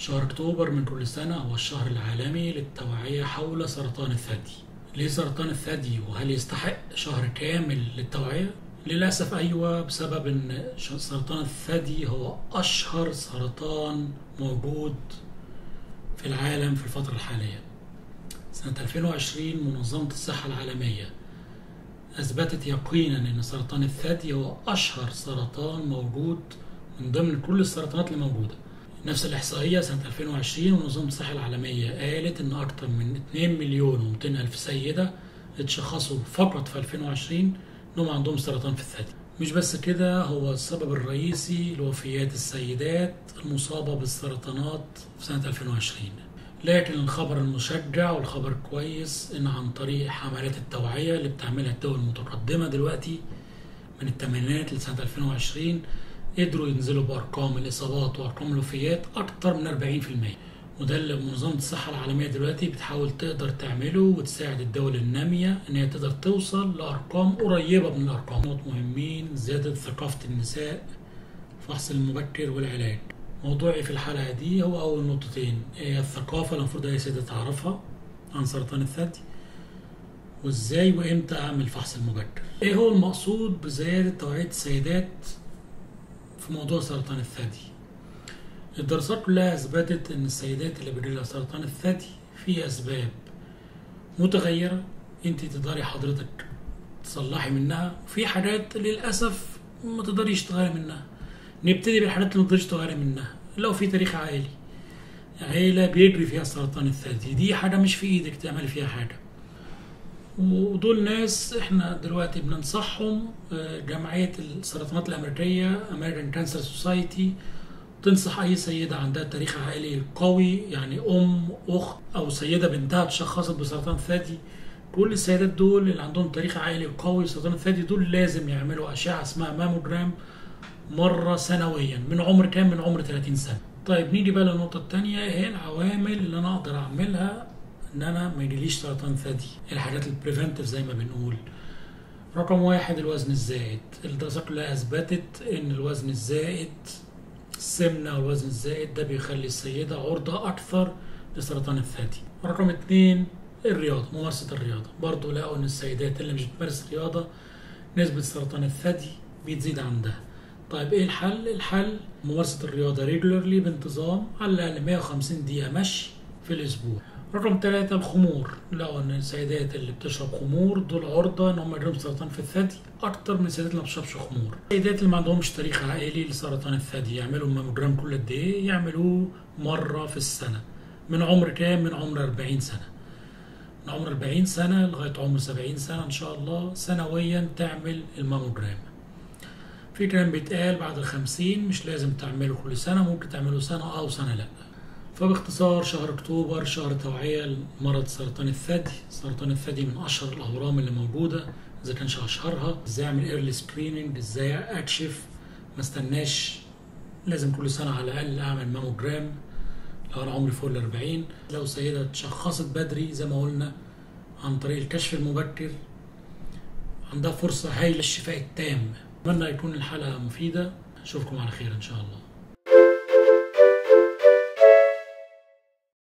شهر أكتوبر من كل سنة هو الشهر العالمي للتوعية حول سرطان الثدي ليه سرطان الثدي وهل يستحق شهر كامل للتوعية؟ للأسف أيوة بسبب أن سرطان الثدي هو أشهر سرطان موجود في العالم في الفترة الحالية سنة 2020 منظمة الصحة العالمية أثبتت يقينا أن سرطان الثدي هو أشهر سرطان موجود من ضمن كل السرطانات اللي موجودة نفس الإحصائية سنة 2020 منظمة الصحة العالمية قالت إن أكثر من 2 مليون و200 ألف سيدة اتشخصوا فقط في 2020 إنهم عندهم سرطان في الثدي مش بس كده هو السبب الرئيسي لوفيات السيدات المصابة بالسرطانات في سنة 2020 لكن الخبر المشجع والخبر الكويس إن عن طريق حملات التوعية اللي بتعملها الدول المتقدمة دلوقتي من الثمانينات لسنة 2020 قدروا ينزلوا بأرقام الإصابات وأرقام الوفيات أكتر من 40% وده اللي منظمة الصحة العالمية دلوقتي بتحاول تقدر تعمله وتساعد الدول النامية إن هي تقدر توصل لأرقام قريبة من الأرقام نقط مهمين زيادة ثقافة النساء الفحص المبكر والعلاج موضوعي في الحلقة دي هو أول نقطتين هي الثقافة اللي المفروض أي سيدة تعرفها عن سرطان الثدي وإزاي وإمتى أعمل فحص المبكر إيه هو المقصود بزيادة توعية السيدات في موضوع سرطان الثدي الدراسات كلها أثبتت إن السيدات اللي بيجيلها سرطان الثدي في أسباب متغيرة أنت تقدري حضرتك تصلحي منها في حاجات للأسف ما تقدريش تغيري منها نبتدي بالحاجات اللي ما تقدريش تغيري منها لو في تاريخ عائلي عيلة بيجري فيها سرطان الثدي دي حاجة مش في إيدك تعملي فيها حاجة ودول ناس احنا دلوقتي بننصحهم جمعية السرطانات الأمريكية American Cancer Society تنصح أي سيدة عندها تاريخ عائلي قوي يعني أم أخت أو سيدة بنتها اتشخصت بسرطان الثدي كل السيدات دول اللي عندهم تاريخ عائلي قوي سرطان الثدي دول لازم يعملوا أشعة اسمها ماموجرام مرة سنويا من عمر كام من عمر 30 سنة طيب نيجي بقى للنقطة التانية هي العوامل اللي أنا أقدر أعملها ان انا ما يجيليش سرطان ثدي الحاجات البريفنتيف زي ما بنقول رقم واحد الوزن الزائد الدراسات كلها اثبتت ان الوزن الزائد السمنة والوزن الزائد ده بيخلي السيدة عرضة اكثر لسرطان الثدي رقم اتنين الرياضة ممارسة الرياضة برضو لقوا ان السيدات اللي مش بتمارس رياضة نسبة سرطان الثدي بتزيد عندها طيب ايه الحل الحل ممارسة الرياضة ريجولرلي بانتظام على الاقل 150 دقيقة مشي في الاسبوع رقم ثلاثة الخمور لقوا ان السيدات اللي بتشرب خمور دول عرضة ان هم يجيلهم سرطان في الثدي اكتر من السيدات اللي ما بتشربش خمور السيدات اللي ما عندهمش تاريخ عائلي لسرطان الثدي يعملوا ماموجرام كل قد ايه يعملوه مرة في السنة من عمر كام من عمر 40 سنة من عمر 40 سنة لغاية عمر 70 سنة ان شاء الله سنويا تعمل الماموجرام في كلام بيتقال بعد الخمسين مش لازم تعمله كل سنة ممكن تعمله سنة أو سنة لأ فباختصار شهر اكتوبر شهر توعية لمرض سرطان الثدي سرطان الثدي من اشهر الاورام اللي موجودة اذا كانش اشهرها ازاي اعمل ايرلي سكريننج ازاي اكشف ما استناش لازم كل سنة على الاقل اعمل ماموجرام لو انا عمري فوق ال 40 لو سيدة اتشخصت بدري زي ما قلنا عن طريق الكشف المبكر عندها فرصة هايلة للشفاء التام اتمنى يكون الحلقة مفيدة اشوفكم على خير ان شاء الله